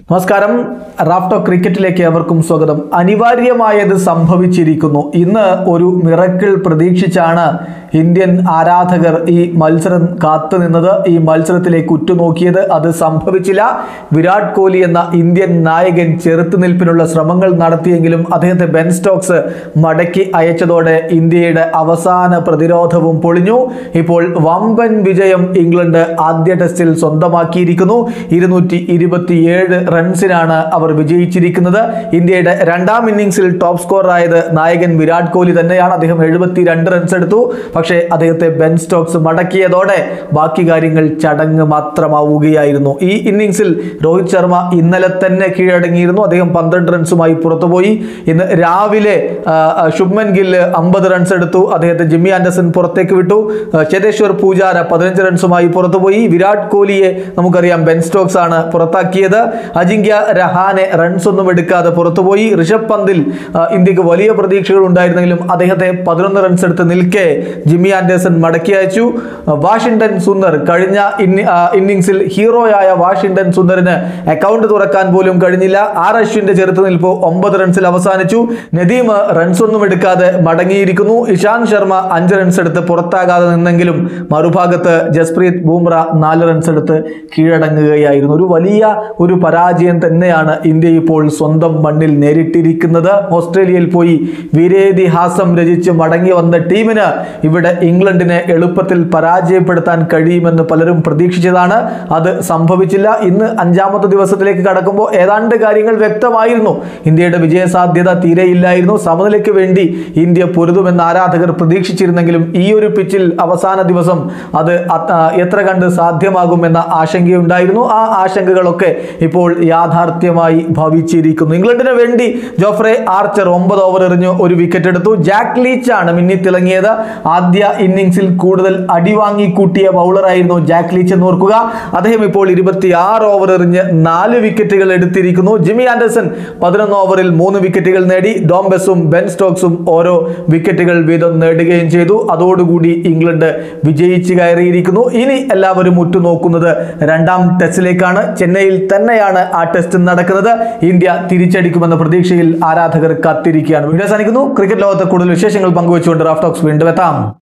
നമസ്കാരം റാഫ്റ്റോ ക്രിക്കറ്റിലേക്ക് അവർക്കും സ്വാഗതം അനിവാര്യമായത് സംഭവിച്ചിരിക്കുന്നു ഇന്ന് ഒരു മിറക്കിൾ പ്രതീക്ഷിച്ചാണ് ഇന്ത്യൻ ആരാധകർ ഈ മത്സരം കാത്തുനിന്നത് ഈ മത്സരത്തിലേക്ക് ഉറ്റുനോക്കിയത് അത് സംഭവിച്ചില്ല വിരാട് കോഹ്ലി എന്ന ഇന്ത്യൻ നായകൻ ചെറുത്തുനിൽപ്പിനുള്ള ശ്രമങ്ങൾ നടത്തിയെങ്കിലും അദ്ദേഹത്തെ ബെൻ സ്റ്റോക്സ് മടക്കി അയച്ചതോടെ ഇന്ത്യയുടെ അവസാന പ്രതിരോധവും പൊളിഞ്ഞു ഇപ്പോൾ വമ്പൻ വിജയം ഇംഗ്ലണ്ട് ആദ്യ ടെസ്റ്റിൽ സ്വന്തമാക്കിയിരിക്കുന്നു ഇരുന്നൂറ്റി ഇരുപത്തിയേഴ് റൺസിനാണ് അവർ വിജയിച്ചിരിക്കുന്നത് ഇന്ത്യയുടെ രണ്ടാം ഇന്നിംഗ്സിൽ ടോപ്പ് സ്കോർ ആയത് നായകൻ വിരാട് കോഹ്ലി തന്നെയാണ് അദ്ദേഹം എഴുപത്തി രണ്ട് റൺസ് എടുത്തു പക്ഷേ അദ്ദേഹത്തെ ബെൻ സ്റ്റോക്സ് മടക്കിയതോടെ ബാക്കി കാര്യങ്ങൾ ചടങ്ങ് മാത്രമാവുകയായിരുന്നു ഈ ഇന്നിംഗ്സിൽ രോഹിത് ശർമ്മ ഇന്നലെ തന്നെ കീഴടങ്ങിയിരുന്നു അദ്ദേഹം പന്ത്രണ്ട് റൺസുമായി പുറത്തുപോയി ഇന്ന് രാവിലെ ആ, ആ, ശുഭ്മൻ ഗില്ല് അമ്പത് റൺസ് എടുത്തു അദ്ദേഹത്തെ ജിമ്മി ആൻഡർസൺ പുറത്തേക്ക് വിട്ടു ആ, ചേതേശ്വർ പൂജാര പതിനഞ്ച് റൺസുമായി പുറത്തുപോയി വിരാട് കോഹ്ലിയെ നമുക്കറിയാം ബെൻ സ്റ്റോക്സ് ആണ് പുറത്താക്കിയത് അജിങ്ക്യ രഹാനെ റൺസ് ഒന്നും എടുക്കാതെ പുറത്തുപോയി ഋഷഭ് പന്തിൽ ആ, ഇന്ത്യക്ക് വലിയ പ്രതീക്ഷകൾ ഉണ്ടായിരുന്നെങ്കിലും അദ്ദേഹത്തെ പതിനൊന്ന് റൺസ് എടുത്ത് നിൽക്കെ ജിമ്മി ആൻഡേഴ്സൺ മടക്കി അയച്ചു ആ, വാഷിംഗ്ടൺ സുന്ദർ കഴിഞ്ഞ ഇന്നി- ആ, ഇന്നിംഗ്സിൽ ഹീറോയായ വാഷിംഗ്ടൺ സുന്ദറിന് അക്കൗണ്ട് തുറക്കാൻ പോലും കഴിഞ്ഞില്ല ആർ അശ്വിന്റെ ചെറുത്തുനിൽപ്പ് ഒമ്പത് റൺസിൽ അവസാനിച്ചു നദീം റൺസ് ഒന്നും എടുക്കാതെ മടങ്ങിയിരിക്കുന്നു ഇഷാന്ത് ശർമ്മ അഞ്ച് റൺസ് എടുത്ത് പുറത്താകാതെ നിന്നെങ്കിലും മറുഭാഗത്ത് ജസ്പ്രീത് ബൂംറ നാല് റൺസ് എടുത്ത് കീഴടങ്ങുകയായിരുന്നു ഒരു വലിയ ഒരു പരാജയം തന്നെയാണ് ഇന്ത്യ ഇപ്പോൾ സ്വന്തം മണ്ണിൽ നേരിട്ടിരിക്കുന്നത് ഓസ്ട്രേലിയയിൽ പോയി വീരേതിഹാസം രചിച്ച് മടങ്ങി വന്ന ടീമിന് ഇവിടെ ഇംഗ്ലണ്ടിനെ എളുപ്പത്തിൽ പരാജയപ്പെടുത്താൻ കഴിയുമെന്ന് പലരും പ്രതീക്ഷിച്ചതാണ് അത് സംഭവിച്ചില്ല ഇന്ന് അഞ്ചാമത്തെ ദിവസത്തിലേക്ക് കടക്കുമ്പോൾ ഏതാണ്ട് കാര്യങ്ങൾ വ്യക്തമായിരുന്നു ഇന്ത്യയുടെ വിജയസാധ്യത തീരെയില്ലായിരുന്നു സമനിലയ്ക്ക് വേണ്ടി ഇന്ത്യ പൊരുതുമെന്ന് ആരാധകർ പ്രതീക്ഷിച്ചിരുന്നെങ്കിലും ഈ ഒരു പിച്ചിൽ അവസാന ദിവസം അത് അ- ആ, എത്ര കണ്ട് സാധ്യമാകുമെന്ന ആശങ്കയുണ്ടായിരുന്നു ആ ആശങ്കകളൊക്കെ ഇപ്പോൾ യാഥാർത്ഥ്യമായി ഭവിച്ചിരിക്കുന്നു ഇംഗ്ലണ്ടിന് വേണ്ടി ജോഫ്രെ ആർച്ചർ ഒമ്പത് ഓവർ എറിഞ്ഞ് ഒരു വിക്കറ്റ് എടുത്തു ജാക്ക് ലീച്ച് ആണ് മിന്നിത്തിളങ്ങിയത് ആദ്യ ഇന്നിംഗ്സിൽ കൂടുതൽ അടിവാങ്ങി കൂട്ടിയ ബൗളറായിരുന്നു ജാക്ക് ലീച്ച് എന്ന് ഓർക്കുക അദ്ദേഹം ഇപ്പോൾ ഇരുപത്തിയാറ് ഓവർ എറിഞ്ഞ് നാല് വിക്കറ്റുകൾ എടുത്തിരിക്കുന്നു ജിമ്മി ആൻഡർസൺ പതിനൊന്ന് ഓവറിൽ മൂന്ന് വിക്കറ്റുകൾ നേടി ഡോംബെസും ബെൻ സ്റ്റോക്സും ഓരോ വിക്കറ്റുകൾ വീതം നേടുകയും ചെയ്തു അതോടുകൂടി ഇംഗ്ലണ്ട് വിജയിച്ച് കയറിയിരിക്കുന്നു ഇനി എല്ലാവരും ഉറ്റുനോക്കുന്നത് രണ്ടാം ടെസ്റ്റിലേക്കാണ് ചെന്നൈയിൽ തന്നെയാണ് ആ ടെസ്റ്റ് നടക്കുന്നത് ഇന്ത്യ തിരിച്ചടിക്കുമെന്ന പ്രതീക്ഷയിൽ ആരാധകർ കാത്തിരിക്കുകയാണ് വീഡിയോ സാധിക്കുന്നു ക്രിക്കറ്റ് ലോകത്തെ കൂടുതൽ വിശേഷങ്ങൾ പങ്കുവെച്ചുകൊണ്ട് റാഫ്റ്റോക്സ് വീണ്ടും എത്താം